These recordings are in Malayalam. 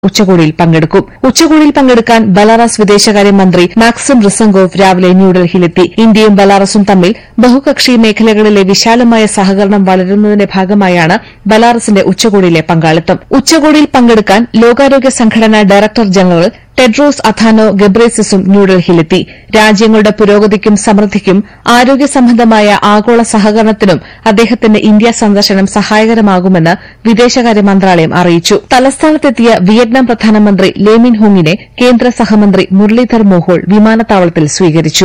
ഉച്ചകോടിയിൽ പങ്കെടുക്കും ഉച്ചകോടിയിൽ പങ്കെടുക്കാൻ ബലാറസ് വിദേശകാര്യമന്ത്രി മാക്സിം റിസങ്കോവ് രാവിലെ ന്യൂഡൽഹിയിലെത്തി ഇന്ത്യയും ബലാറസും തമ്മിൽ ബഹുകക്ഷി മേഖലകളിലെ വിശാലമായ സഹകരണം വളരുന്നതിന്റെ ഭാഗമായാണ് ബലാറസിന്റെ ഉച്ചകോടിയിലെ പങ്കാളിത്തം ഉച്ചകോടിയിൽ പങ്കെടുക്കാൻ ലോകാരോഗ്യ സംഘടന ഡയറക്ടർ ജനറൽ ടെഡ്രോസ് അഥാനോ ഗബ്രേസിസും ന്യൂഡൽഹിയിലെത്തി രാജ്യങ്ങളുടെ പുരോഗതിക്കും സമൃദ്ധിക്കും ആരോഗ്യ സംബന്ധമായ ആഗോള സഹകരണത്തിനും അദ്ദേഹത്തിന്റെ ഇന്ത്യ സന്ദർശനം സഹായകരമാകുമെന്ന് വിദേശകാര്യ മന്ത്രാലയം അറിയിച്ചു തലസ്ഥാനത്തെത്തിയ വിയറ്റ്നാം പ്രധാനമന്ത്രി ലേമിൻ ഹുങ്ങിനെ കേന്ദ്ര സഹമന്ത്രി മുരളീധർ മോഹോൾ വിമാനത്താവളത്തിൽ സ്വീകരിച്ചു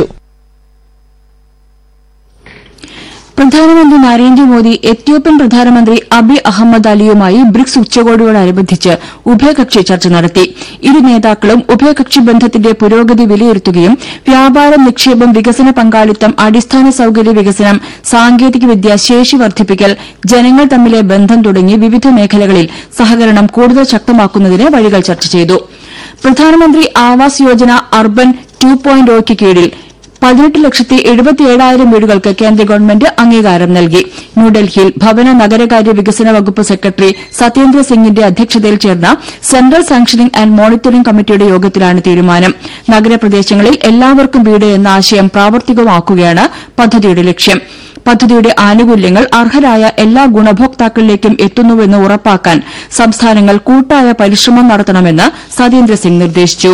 പ്രധാനമന്ത്രി നരേന്ദ്രമോദി എത്യോപ്യൻ പ്രധാനമന്ത്രി അബി അഹമ്മദ് അലിയുമായി ബ്രിക്സ് ഉച്ചകോടിയോടനുബന്ധിച്ച് ഉഭയകക്ഷി ചർച്ച നടത്തി ഇരു നേതാക്കളും ഉഭയകക്ഷി ബന്ധത്തിന്റെ പുരോഗതി വിലയിരുത്തുകയും വ്യാപാരം നിക്ഷേപം വികസന പങ്കാളിത്തം അടിസ്ഥാന സൌകര്യ വികസനം സാങ്കേതികവിദ്യ ശേഷി വർദ്ധിപ്പിക്കൽ ജനങ്ങൾ തമ്മിലെ ബന്ധം തുടങ്ങി വിവിധ മേഖലകളിൽ സഹകരണം കൂടുതൽ ശക്തമാക്കുന്നതിന് വഴികൾ ചർച്ച ചെയ്തു പ്രധാനമന്ത്രി Awas Yojana urban two point ഒയ്ക്ക് കീഴിൽ പതിനെട്ട് ലക്ഷത്തി എഴുപത്തിയേഴായിരം വീടുകൾക്ക് കേന്ദ്ര ഗവൺമെന്റ് അംഗീകാരം നൽകി ന്യൂഡൽഹിയിൽ ഭവന നഗരകാര്യ വികസന വകുപ്പ് സെക്രട്ടറി സത്യേന്ദ്ര സിംഗിന്റെ അധ്യക്ഷതയിൽ ചേർന്ന സെൻട്രൽ സാങ്ഷനിംഗ് ആന്റ് മോണിറ്ററിംഗ് കമ്മിറ്റിയുടെ യോഗത്തിലാണ് തീരുമാനം നഗരപ്രദേശങ്ങളിൽ എല്ലാവർക്കും വീട് എന്ന ആശയം പ്രാവർത്തികമാക്കുകയാണ് പദ്ധതിയുടെ ലക്ഷ്യം പദ്ധതിയുടെ ആനുകൂല്യങ്ങൾ അർഹരായ എല്ലാ ഗുണഭോക്താക്കളിലേക്കും എത്തുന്നുവെന്ന് ഉറപ്പാക്കാൻ സംസ്ഥാനങ്ങൾ കൂട്ടായ പരിശ്രമം നടത്തണമെന്ന് സത്യേന്ദ്രസിംഗ് നിർദ്ദേശിച്ചു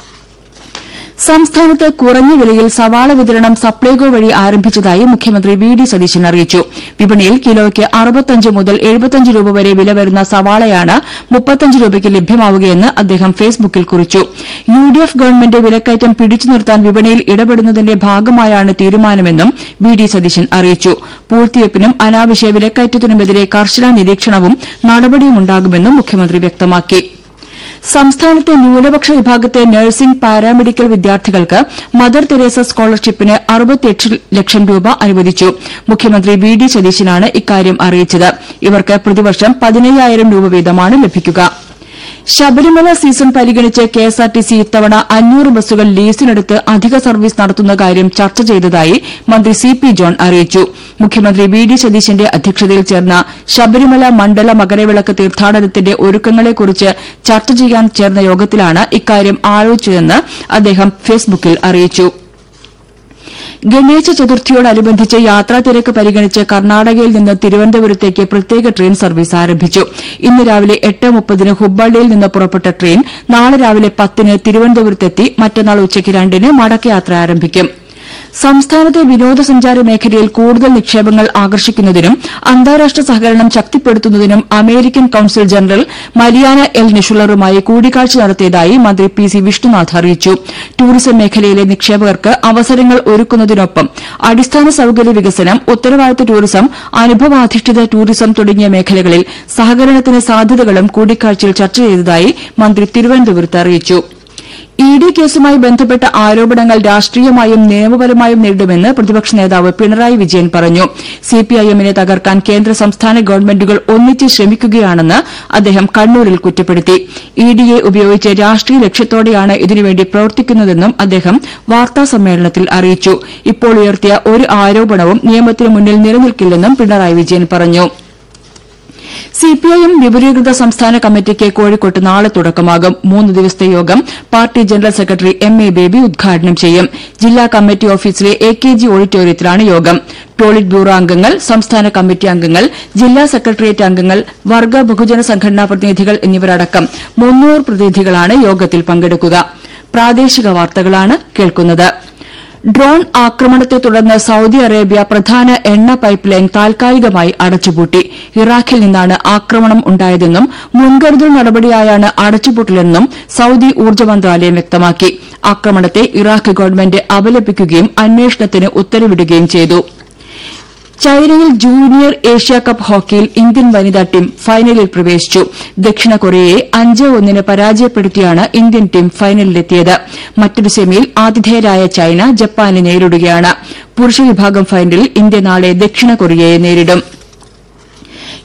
സംസ്ഥാനത്ത് കുറഞ്ഞ വിലയിൽ സവാള വിതരണം സപ്ലൈകോ വഴി ആരംഭിച്ചതായി മുഖ്യമന്ത്രി വി ഡി സതീശൻ അറിയിച്ചു വിപണിയിൽ കിലോയ്ക്ക് അറുപത്തഞ്ച് മുതൽ എഴുപത്തഞ്ച് രൂപ വരെ വില വരുന്ന സവാളയാണ് മുപ്പത്തഞ്ച് രൂപയ്ക്ക് ലഭ്യമാവുകയെന്ന് അദ്ദേഹം ഫേസ്ബുക്കിൽ കുറിച്ചു യു ഡി എഫ് ഗവൺമെന്റ് വിലക്കയറ്റം പിടിച്ചു നിർത്താൻ വിപണിയിൽ ഇടപെടുന്നതിന്റെ ഭാഗമായാണ് തീരുമാനമെന്നും വി ഡി സതീശൻ അറിയിച്ചു പൂഴ്ത്തിവയ്പ്പിനും അനാവശ്യ വിലക്കയറ്റത്തിനുമെതിരെ കർശന നിരീക്ഷണവും നടപടിയുമുണ്ടാകുമെന്നും മുഖ്യമന്ത്രി വ്യക്തമാക്കി സംസ്ഥാനത്തെ ന്യൂനപക്ഷ വിഭാഗത്തെ നഴ്സിംഗ് പാരാമെഡിക്കൽ വിദ്യാർത്ഥികൾക്ക് മദർ തെരേസ സ്കോളർഷിപ്പിന് അറുപത്തിയെട്ട് ലക്ഷം രൂപ അനുവദിച്ചു മുഖ്യമന്ത്രി വി ഡി സതീശനാണ് ഇക്കാര്യം അറിയിച്ചത് ഇവർക്ക് പ്രതിവർഷം പതിനയ്യായിരം രൂപ വീതമാണ് ലഭിക്കുക ശബരിമല സീസൺ പരിഗണിച്ച് കെഎസ്ആർടിസി ഇത്തവണ അഞ്ഞൂറ് ബസ്സുകൾ ലീസിനെടുത്ത് അധിക സർവീസ് നടത്തുന്ന കാര്യം ചർച്ച ചെയ്തതായി മന്ത്രി സി പി ജോൺ അറിയിച്ചു മുഖ്യമന്ത്രി വി ഡി സതീശന്റെ അധ്യക്ഷതയിൽ ചേർന്ന ശബരിമല മണ്ഡല മകരവിളക്ക് തീർത്ഥാടനത്തിന്റെ ഒരുക്കങ്ങളെക്കുറിച്ച് ചർച്ച ചെയ്യാൻ ചേർന്ന യോഗത്തിലാണ് ഇക്കാര്യം ആലോചിച്ചതെന്ന് അദ്ദേഹം ഫേസ്ബുക്കിൽ അറിയിച്ചു ഗണേശ ചതുർത്ഥിയോടനുബന്ധിച്ച് യാത്രാ തിരക്ക് പരിഗണിച്ച് കർണാടകയിൽ നിന്ന് തിരുവനന്തപുരത്തേക്ക് പ്രത്യേക ട്രെയിൻ സർവീസ് ആരംഭിച്ചു ഇന്ന് രാവിലെ എട്ട് മുപ്പതിന് ഹുബ്ബള്ളിയിൽ നിന്ന് പുറപ്പെട്ട ട്രെയിൻ നാളെ രാവിലെ പത്തിന് തിരുവനന്തപുരത്തെത്തി മറ്റന്നാൾ ഉച്ചയ്ക്ക് രണ്ടിന് മടക്കയാത്ര ആരംഭിക്കും സംസ്ഥാനത്തെ വിനോദസഞ്ചാര മേഖലയിൽ കൂടുതൽ നിക്ഷേപങ്ങൾ ആകർഷിക്കുന്നതിനും അന്താരാഷ്ട്ര സഹകരണം ശക്തിപ്പെടുത്തുന്നതിനും American consul general Mariana L നിഷുളറുമായി കൂടിക്കാഴ്ച നടത്തിയതായി മന്ത്രി പി സി വിഷ്ണുനാഥ് അറിയിച്ചു ടൂറിസം മേഖലയിലെ നിക്ഷേപകർക്ക് അവസരങ്ങൾ ഒരുക്കുന്നതിനൊപ്പം അടിസ്ഥാന സൌകര്യ വികസനം ഉത്തരവാദിത്ത ടൂറിസം അനുഭവാധിഷ്ഠിത ടൂറിസം തുടങ്ങിയ മേഖലകളിൽ സഹകരണത്തിന് സാധ്യതകളും കൂടിക്കാഴ്ചയിൽ ചർച്ച ചെയ്തതായി മന്ത്രി തിരുവനന്തപുരത്ത് അറിയിച്ചു ഇ ഡി കേസുമായി ബന്ധപ്പെട്ട ആരോപണങ്ങൾ രാഷ്ട്രീയമായും നിയമപരമായും നേരിടുമെന്ന് പ്രതിപക്ഷ നേതാവ് പിണറായി വിജയൻ പറഞ്ഞു സിപിഐഎമ്മിനെ തകർക്കാൻ കേന്ദ്ര സംസ്ഥാന ഗവൺമെന്റുകൾ ഒന്നിച്ച് ശ്രമിക്കുകയാണെന്ന് അദ്ദേഹം കണ്ണൂരിൽ കുറ്റപ്പെടുത്തി ഇ ഡിയെ ഉപയോഗിച്ച് രാഷ്ട്രീയ ലക്ഷ്യത്തോടെയാണ് ഇതിനുവേണ്ടി പ്രവർത്തിക്കുന്നതെന്നും അദ്ദേഹം വാർത്താസമ്മേളനത്തിൽ അറിയിച്ചു ഇപ്പോൾ ഉയർത്തിയ ഒരു ആരോപണവും നിയമത്തിന് മുന്നിൽ നിലനിൽക്കില്ലെന്നും പിണറായി വിജയൻ പറഞ്ഞു സിപിഐഎം വിപുലീകൃത സംസ്ഥാന കമ്മിറ്റിക്ക് കോഴിക്കോട്ട് നാളെ തുടക്കമാകും മൂന്ന് ദിവസത്തെ യോഗം party general secretary M A Baby ഉദ്ഘാടനം ചെയ്യും ജില്ലാ കമ്മിറ്റി ഓഫീസിലെ എ കെ ജി ഓഡിറ്റോറിയത്തിലാണ് യോഗം പോളിറ്റ് ബ്യൂറോ അംഗങ്ങൾ സംസ്ഥാന കമ്മിറ്റി അംഗങ്ങൾ ജില്ലാ സെക്രട്ടേറിയറ്റ് അംഗങ്ങൾ വർഗ ബഹുജന സംഘടനാ പ്രതിനിധികൾ എന്നിവരടക്കം മുന്നൂറ് പ്രതിനിധികളാണ് യോഗത്തിൽ പങ്കെടുക്കുക പ്രാദേശിക വാർത്തകളാണ് കേൾക്കുന്നത് ഡ്രോൺ ആക്രമണത്തെ തുടർന്ന് സൌദി അറേബ്യ പ്രധാന എണ്ണ പൈപ്പ് ലൈൻ താൽക്കാലികമായി അടച്ചുപൂട്ടി ഇറാഖിൽ നിന്നാണ് ആക്രമണം ഉണ്ടായതെന്നും മുൻകരുതൽ നടപടിയായാണ് അടച്ചുപൂട്ടലെന്നും സൌദി ഊർജ്ജ മന്ത്രാലയം വ്യക്തമാക്കി ആക്രമണത്തെ ഇറാഖ് ഗവൺമെന്റ് അപലപിക്കുകയും അന്വേഷണത്തിന് ഉത്തരവിടുകയും ചെയ്തു ചൈനയിൽ ജൂനിയർ ഏഷ്യാകപ്പ് ഹോക്കിയിൽ ഇന്ത്യൻ വനിതാ ടീം ഫൈനലിൽ പ്രവേശിച്ചു ദക്ഷിണ കൊറിയയെ അഞ്ച് ഒന്നിന് പരാജയപ്പെടുത്തിയാണ് ഇന്ത്യൻ ടീം ഫൈനലിലെത്തിയത് മറ്റൊരു സെമിയിൽ ആതിഥേയരായ ചൈന ജപ്പാനെ നേരിടുകയാണ് പുരുഷ വിഭാഗം ഫൈനലിൽ ഇന്ത്യ നാളെ ദക്ഷിണ കൊറിയയെ നേരിടും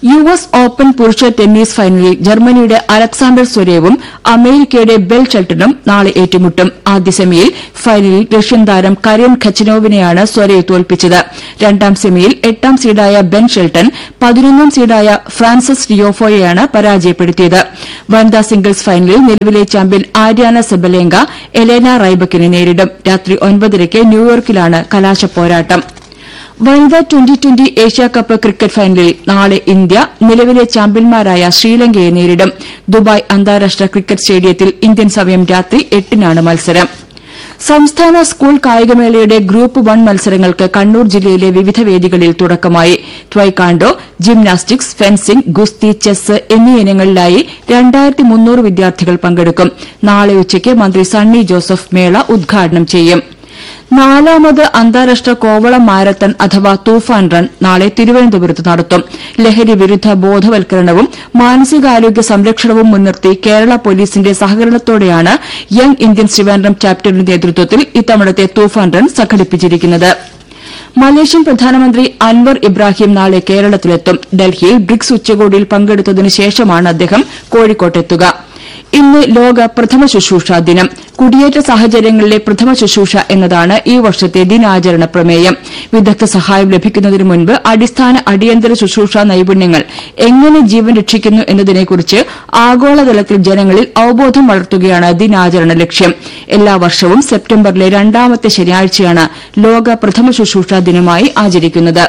യു എസ് ഓപ്പൺ പുരുഷ ടെന്നീസ് ഫൈനലിൽ ജർമ്മനിയുടെ അലക്സാണ്ടർ സ്വരേവും അമേരിക്കയുടെ ബെൽ ഷെൽട്ടനും നാളെ ഏറ്റുമുട്ടും ആദ്യ സെമിയിൽ ഫൈനലിൽ റഷ്യൻ താരം കരീം ഖച്ചിനോവിനെയാണ് സ്വരേവ് തോൽപ്പിച്ചത് രണ്ടാം സെമിയിൽ എട്ടാം സീഡായ ബെൻ ഷെൽട്ടൺ പതിനൊന്നാം സീഡായ ഫ്രാൻസിസ് ഡിയോഫോയെയാണ് പരാജയപ്പെടുത്തിയത് വനിതാ സിംഗിൾസ് ഫൈനലിൽ നിലവിലെ ചാമ്പ്യൻ ആര്യാന സെബലേങ്ക എലേന റൈബക്കിനെ നേരിടും രാത്രി ഒൻപതരയ്ക്ക് ന്യൂയോർക്കിലാണ് കലാശപ്പോരാട്ടം വനിതാ ട്വന്റി ട്വന്റി ഏഷ്യാകപ്പ് ക്രിക്കറ്റ് ഫൈനലിൽ നാളെ ഇന്ത്യ നിലവിലെ ചാമ്പ്യന്മാരായ ശ്രീലങ്കയെ നേരിടും ദുബായ് അന്താരാഷ്ട്ര ക്രിക്കറ്റ് സ്റ്റേഡിയത്തിൽ ഇന്ത്യൻ സമയം രാത്രി എട്ടിനാണ് മത്സരം സംസ്ഥാന സ്കൂൾ കായികമേളയുടെ ഗ്രൂപ്പ് വൺ മത്സരങ്ങൾക്ക് കണ്ണൂർ ജില്ലയിലെ വിവിധ വേദികളിൽ തുടക്കമായി ട്വൈക്കാണ്ടോ ജിംനാസ്റ്റിക്സ് ഫെൻസിംഗ് ഗുസ്തി ചെസ് എന്നീ ഇനങ്ങളിലായി രണ്ടായിരത്തി മുന്നൂറ് വിദ്യാർത്ഥികൾ പങ്കെടുക്കും നാളെ ഉച്ചയ്ക്ക് മന്ത്രി സണ്ണി ജോസഫ് മേള ഉദ്ഘാടനം ചെയ്യും നാലാമത് അന്താരാഷ്ട്ര കോവളം മാരത്തൺ അഥവാ തൂഫാൻ റൺ നാളെ തിരുവനന്തപുരത്ത് നടത്തും ലഹരി വിരുദ്ധ ബോധവൽക്കരണവും മാനസികാരോഗ്യ സംരക്ഷണവും മുൻനിർത്തി കേരള പോലീസിന്റെ സഹകരണത്തോടെയാണ് യങ് ഇന്ത്യൻസ് ട്രിവാൻഡ്രം ചാപ്റ്ററിന്റെ നേതൃത്വത്തിൽ ഇത്തവണത്തെ തൂഫാൻ റൺ സംഘടിപ്പിച്ചിരിക്കുന്നത് മലേഷ്യൻ പ്രധാനമന്ത്രി അൻവർ ഇബ്രാഹിം നാളെ കേരളത്തിലെത്തും ഡൽഹിയിൽ ബ്രിക്സ് ഉച്ചകോടിയിൽ പങ്കെടുത്തതിനു ശേഷമാണ് അദ്ദേഹം കോഴിക്കോട്ടെത്തുക ഇന്ന് ലോക പ്രഥമ ശുശ്രൂഷ ദിനം കുടിയേറ്റ സാഹചര്യങ്ങളിലെ പ്രഥമ ശുശ്രൂഷ എന്നതാണ് ഈ വർഷത്തെ ദിനാചരണ പ്രമേയം വിദഗ്ധ സഹായം ലഭിക്കുന്നതിന് മുൻപ് അടിസ്ഥാന അടിയന്തര ശുശ്രൂഷ നൈപുണ്യങ്ങൾ എങ്ങനെ ജീവൻ രക്ഷിക്കുന്നു എന്നതിനെക്കുറിച്ച് ആഗോളതലത്തിൽ ജനങ്ങളിൽ അവബോധം വളർത്തുകയാണ് ദിനാചരണ ലക്ഷ്യം എല്ലാ വർഷവും സെപ്റ്റംബറിലെ രണ്ടാമത്തെ ശനിയാഴ്ചയാണ് ലോക പ്രഥമ ശുശ്രൂഷ ദിനമായി ആചരിക്കുന്നത്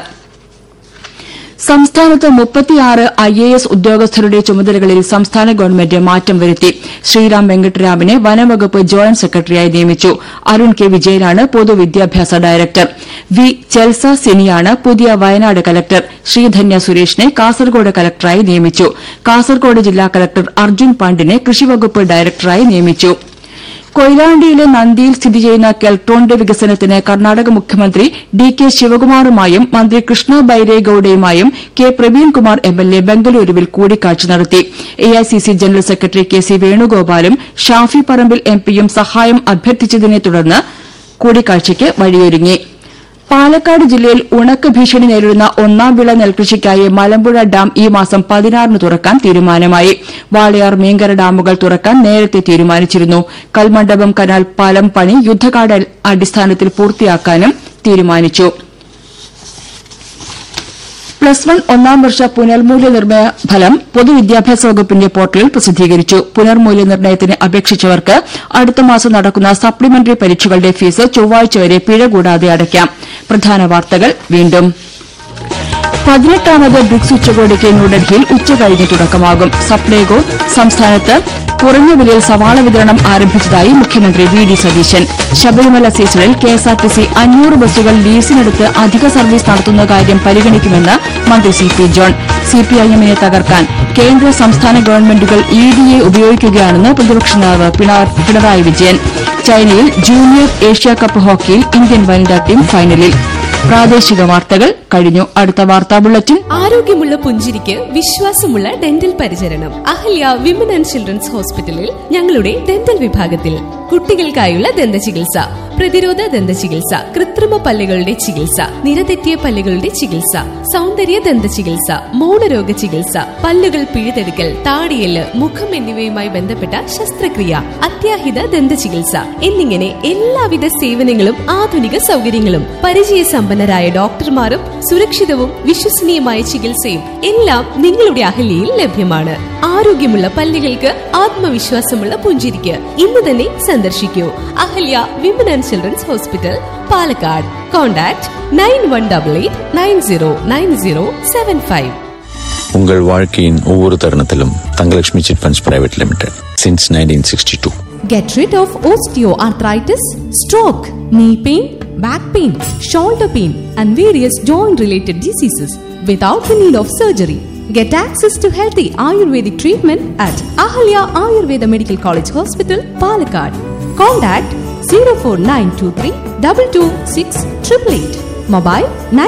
സംസ്ഥാനത്ത് മുപ്പത്തിയാറ് ഐ എ എസ് ഉദ്യോഗസ്ഥരുടെ ചുമതലകളിൽ സംസ്ഥാന ഗവൺമെന്റ് മാറ്റം വരുത്തി ശ്രീറാം വെങ്കട്ടരാമനെ വനംവകുപ്പ് ജോയിന്റ് സെക്രട്ടറിയായി നിയമിച്ചു അരുൺ കെ വിജയനാണ് പൊതുവിദ്യാഭ്യാസ ഡയറക്ടർ വി ചെൽസ സിനിയാണ് പുതിയ വയനാട് കലക്ടർ ശ്രീധന്യ സുരേഷിനെ കാസർകോട് കലക്ടറായി നിയമിച്ചു കാസർകോട് ജില്ലാ കലക്ടർ അർജുൻ പാണ്ഡിനെ കൃഷിവകുപ്പ് ഡയറക്ടറായി നിയമിച്ചു കൊയിലാണ്ടിയിലെ നന്ദിയിൽ സ്ഥിതി ചെയ്യുന്ന കെൽട്രോണിന്റെ വികസനത്തിന് കർണാടക മുഖ്യമന്ത്രി ഡി കെ ശിവകുമാറുമായും മന്ത്രി കൃഷ്ണ ബൈരേഗൌഡയുമായും K Praveenkumar M L A ബംഗളൂരുവിൽ കൂടിക്കാഴ്ച നടത്തി AICC general secretary K C വേണുഗോപാലും ഷാഫി പറമ്പിൽ എം പിയും സഹായം അഭ്യർത്ഥിച്ചതിനെ തുടർന്ന് കൂടിക്കാഴ്ചയ്ക്ക് വഴിയൊരുങ്ങി പാലക്കാട് ജില്ലയിൽ ഉണക്ക് ഭീഷണി നേരിടുന്ന ഒന്നാം വിള നെൽകൃഷിക്കായി മലമ്പുഴ ഡാം ഈ മാസം പതിനാറിന് തുറക്കാൻ തീരുമാനമായി വാളയാർ മീങ്കര ഡാമുകൾ തുറക്കാൻ നേരത്തെ തീരുമാനിച്ചിരുന്നു കൽമണ്ഡപം കനാൽ പാലം പണി യുദ്ധകാല അടിസ്ഥാനത്തിൽ പൂർത്തിയാക്കാനും തീരുമാനിച്ചു പ്ലസ് വൺ ഒന്നാം വർഷ പുനർമൂല്യനിർണ്ണയ ഫലം പൊതുവിദ്യാഭ്യാസ വകുപ്പിന്റെ പോർട്ടലിൽ പ്രസിദ്ധീകരിച്ചു പുനർമൂല്യനിർണ്ണയത്തിന് അപേക്ഷിച്ചവർക്ക് അടുത്ത മാസം നടക്കുന്ന സപ്ലിമെന്ററി പരീക്ഷകളുടെ ഫീസ് ചൊവ്വാഴ്ച വരെ പിഴ കൂടാതെ അടയ്ക്കാം പ്രധാന വാർത്തകൾ വീണ്ടും പതിനെട്ടാമത് ബ്രിക്സ് ഉച്ചകോടിക്ക് ന്യൂഡൽഹിയിൽ ഉച്ചകഴിഞ്ഞ് തുടക്കമാകും സപ്ലൈകോ സംസ്ഥാനത്ത് കുറഞ്ഞ വിലയിൽ സവാള വിതരണം ആരംഭിച്ചതായി മുഖ്യമന്ത്രി വി ഡി സതീശൻ ശബരിമല സീസണിൽ കെഎസ്ആർടിസി അഞ്ഞൂറ് ബസ്സുകൾ ലീസിനെടുത്ത് അധിക സർവീസ് നടത്തുന്ന കാര്യം പരിഗണിക്കുമെന്ന് മന്ത്രി സി പി ജോൺ സിപിഐഎമ്മിനെ തകർക്കാൻ കേന്ദ്ര സംസ്ഥാന ഗവൺമെന്റുകൾ ഇ ഡിയെ ഉപയോഗിക്കുകയാണെന്ന് പ്രതിപക്ഷ നേതാവ് പിണറായി വിജയൻ ചൈനയിൽ ജൂനിയർ ഏഷ്യാകപ്പ് ഹോക്കിയിൽ ഇന്ത്യൻ വനിതാ ടീം ഫൈനലിൽ പ്രാദേശിക വാർത്തകൾ കഴിഞ്ഞു അടുത്ത വാർത്താ ബുള്ളറ്റിൻ ആരോഗ്യമുള്ള പുഞ്ചിരിക്ക് വിശ്വാസമുള്ള ഡെന്റൽ പരിചരണം അഹല്യ വിമൻ ആൻഡ് ചിൽഡ്രൻസ് ഹോസ്പിറ്റലിൽ ഞങ്ങളുടെ ഡെന്റൽ വിഭാഗത്തിൽ കുട്ടികൾക്കായുള്ള ദന്ത ചികിത്സ പ്രതിരോധ ദന്ത ചികിത്സ കൃത്രിമ പല്ലുകളുടെ ചികിത്സ നിരതെറ്റിയ പല്ലുകളുടെ ചികിത്സ സൗന്ദര്യ ദന്ത ചികിത്സ മൗനരോഗ ചികിത്സ പല്ലുകൾ പിഴുതെടുക്കൽ താടിയല് മുഖം എന്നിവയുമായി ബന്ധപ്പെട്ട ശസ്ത്രക്രിയ അത്യാഹിത ദന്ത ചികിത്സ എന്നിങ്ങനെ എല്ലാവിധ സേവനങ്ങളും ആധുനിക സൗകര്യങ്ങളും പരിചയസമ്പന്നരായ ഡോക്ടർമാരും സുരക്ഷിതവും വിശ്വസനീയമായ ചികിത്സയും എല്ലാം നിങ്ങളുടെ അഹല്യയിൽ ലഭ്യമാണ് ആരോഗ്യമുള്ള പല്ലുകൾക്ക് ആത്മവിശ്വാസമുള്ള പുഞ്ചിരിക്ക് ഇന്ന് തന്നെ സന്ദർശിക്കൂ Ahalya women and children's hospital Palakkad contact nine one double eight nine zero nine zero seven five உங்கள் வாழ்க்கையின் ஒவ்வொரு தருணத்திலும் Thangalakshmi chit funds private limited since nineteen sixty two Get rid of osteoarthritis, stroke, knee pain, back pain, shoulder pain, and various joint related diseases without the need of surgery. Get access to healthy Ayurvedic treatment at Ahalya Ayurveda Medical College Hospital, Palakkad. Contact 04923 226 888. Mobile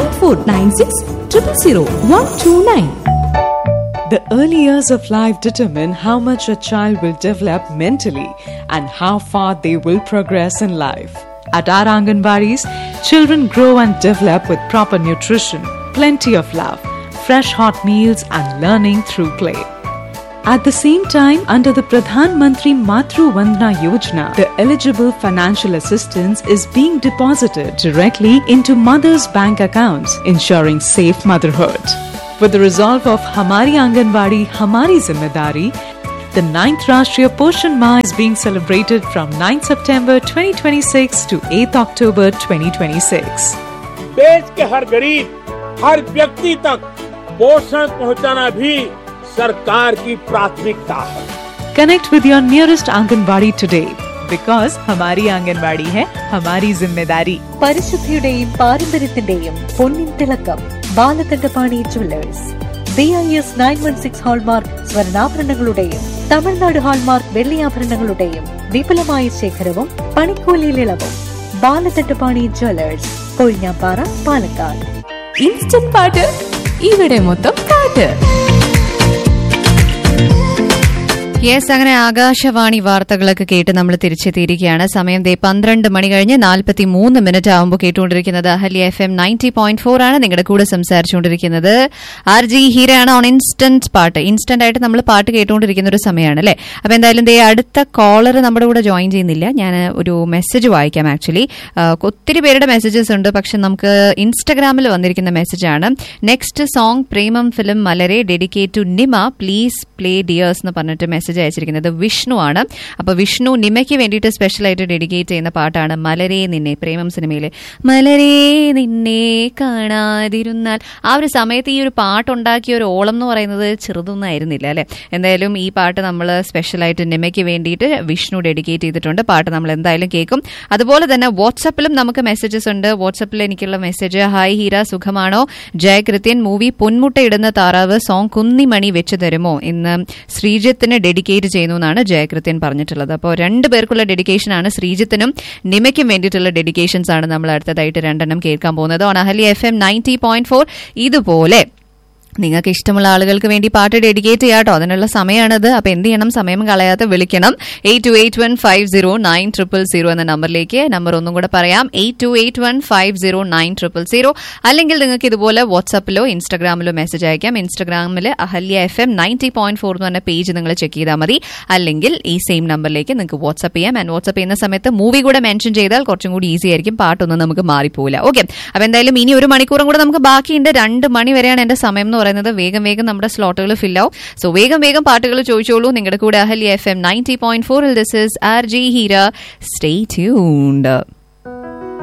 9496 000 129. The early years of life determine how much a child will develop mentally and how far they will progress in life. At our Anganwadis, children grow and develop with proper nutrition, plenty of love, fresh hot meals and learning through play. At the same time, under the Pradhan Mantri Matru Vandana Yojana, the eligible financial assistance is being deposited directly into mothers' bank accounts, ensuring safe motherhood. With the resolve of Hamari Anganwadi Hamari Zimmedari, the 9th Rashtriya Poshan Ma is being celebrated from 9th September 2026 to 8th October 2026. देश के हर गरीब हर व्यक्ति तक पोषण पहुंचाना भी सरकार की प्राथमिकता है Connect with your nearest Anganwadi today because Hamari Anganwadi hai Hamari Zimmedari. പരിശുദ്ധിയുടെയും പാരമ്പര്യത്തിന്റെയും പൊന്നിൻ തിളക്കം Balakandapani jewellers B I S nine one six hallmark സ്വർണ്ണാഭരണങ്ങളുടെയും തമിഴ്നാട് ഹാൾമാർക്ക് വെള്ളിയാഭരണങ്ങളുടെയും വിപുലമായ ശേഖരവും പണിക്കൂലിയിൽ ഇളവും ബാലകണ്ഠപാണി ജുവല്ലേഴ്സ് കൊഴിഞ്ഞാപ്പാറ പാലക്കാട് ഇൻസ്റ്റന്റ് പാട്ട് ഇവിടെ മൊത്തം പാട്ട് യെസ് അങ്ങനെ ആകാശവാണി വാർത്തകളൊക്കെ കേട്ട് നമ്മൾ തിരിച്ചെത്തിയിരിക്കുകയാണ് സമയം ദേ പന്ത്രണ്ട് മണി കഴിഞ്ഞ് നാൽപ്പത്തി മൂന്ന് മിനിറ്റ് ആകുമ്പോൾ കേട്ടുകൊണ്ടിരിക്കുന്നത് Ahalya F M ninety point four ആണ് നിങ്ങളുടെ കൂടെ സംസാരിച്ചുകൊണ്ടിരിക്കുന്നത് ആർ ജി ഹീരയാണ് ഓൺ ഇൻസ്റ്റന്റ് പാട്ട് ഇൻസ്റ്റന്റ് ആയിട്ട് നമ്മൾ പാട്ട് കേട്ടുകൊണ്ടിരിക്കുന്ന ഒരു സമയമാണ് അല്ലേ അപ്പൊ എന്തായാലും ദേ അടുത്ത കോളർ നമ്മുടെ കൂടെ ജോയിൻ ചെയ്യുന്നില്ല ഞാൻ ഒരു മെസ്സേജ് വായിക്കാം ആക്ച്വലി ഒത്തിരി പേരുടെ മെസ്സേജസ് ഉണ്ട് പക്ഷെ നമുക്ക് ഇൻസ്റ്റഗ്രാമിൽ വന്നിരിക്കുന്ന മെസ്സേജാണ് next song Premam film Malare dedicate to Nima please play dears എന്ന് പറഞ്ഞിട്ട് മെസ്സേജ് അയച്ചിരിക്കുന്നത് വിഷ്ണു ആണ് അപ്പൊ വിഷ്ണു നിമയ്ക്ക് വേണ്ടിയിട്ട് സ്പെഷ്യൽ ആയിട്ട് ഡെഡിക്കേറ്റ് ചെയ്യുന്ന പാട്ടാണ് മലരേ നിന്നെ പ്രേമം സിനിമയിലെ മലരേ നിന്നെ കാണാതിരുന്നാൽ ആ ഒരു സമയത്ത് ഈ ഒരു പാട്ടുണ്ടാക്കിയ ഒരു ഓളം എന്ന് പറയുന്നത് ചെറുതൊന്നും ആയിരുന്നില്ല അല്ലെ എന്തായാലും ഈ പാട്ട് നമ്മൾ സ്പെഷ്യലായിട്ട് നിമയ്ക്ക് വേണ്ടിയിട്ട് വിഷ്ണു ഡെഡിക്കേറ്റ് ചെയ്തിട്ടുണ്ട് പാട്ട് നമ്മൾ എന്തായാലും കേൾക്കും അതുപോലെ തന്നെ വാട്സപ്പിലും നമുക്ക് മെസ്സേജസ് ഉണ്ട് വാട്സപ്പിൽ എനിക്കുള്ള മെസ്സേജ് ഹായ് ഹീര സുഖമാണോ ജയകൃത്യൻ മൂവി പൊന്മുട്ടയിടുന്ന താറാവ് സോങ് കുന്നിമണി വെച്ച് തരുമോ ഇന്ന് ശ്രീജിത്തിന് ഡെഡിക്കേറ്റ് ചെയ്യുന്നു എന്നാണ് ജയകൃത്യൻ പറഞ്ഞിട്ടുള്ളത് അപ്പോൾ രണ്ട് പേർക്കുള്ള ഡെഡിക്കേഷൻ ആണ് ശ്രീജിത്തിനും നിമയ്ക്കും വേണ്ടിയിട്ടുള്ള ഡെഡിക്കേഷൻസ് ആണ് നമ്മൾ അടുത്തതായിട്ട് രണ്ടെണ്ണം കേൾക്കാൻ പോകുന്നത് on Ahalya F M ninety point four ഇതുപോലെ നിങ്ങൾക്ക് ഇഷ്ടമുള്ള ആളുകൾക്ക് വേണ്ടി പാട്ട് ഡെഡിക്കേറ്റ് ചെയ്യാട്ടോ അതിനുള്ള സമയമാണിത് അപ്പൊ എന്ത് ചെയ്യണം സമയം കളയാതെ വിളിക്കണം eight two eight one five zero nine triple zero എന്ന നമ്പറിലേക്ക് നമ്പർ ഒന്നും കൂടെ പറയാം eight two eight one five zero nine triple zero അല്ലെങ്കിൽ നിങ്ങൾക്ക് ഇതുപോലെ വാട്സപ്പിലോ ഇൻസ്റ്റാഗ്രാമിലോ മെസ്സേജ് അയക്കാം ഇൻസ്റ്റാഗ്രാമിൽ Ahalya F M ninety point four എന്ന് പറഞ്ഞ പേജ് നിങ്ങൾ ചെക്ക് ചെയ്താൽ മതി അല്ലെങ്കിൽ ഈ സെയിം നമ്പറിലേക്ക് നിങ്ങൾക്ക് വാട്സപ്പ് ചെയ്യാം ആൻഡ് വാട്സപ്പ് ചെയ്യുന്ന സമയത്ത് മൂവി കൂടെ മെൻഷൻ ചെയ്താൽ കുറച്ചും കൂടി ഈസി ആയിരിക്കും പാട്ടൊന്നും നമുക്ക് മാറിപ്പോവില്ല ഓക്കെ അപ്പൊ എന്തായാലും ഇനി ഒരു മണിക്കൂറും കൂടെ നമുക്ക് ബാക്കിയുണ്ട് രണ്ട് മണി വരെയാണ് എന്റെ സമയം എന്ന് പറയുന്നത് വേഗം വേഗം നമ്മുടെ സ്ലോട്ടുകൾ ഫിൽ ആവും സോ വേഗം വേഗം പാട്ടുകൾ ചോദിച്ചോളൂ നിങ്ങളുടെ കൂടെ Ahalya F M ninety point ഫോറിൽ this is R G Heera stay tuned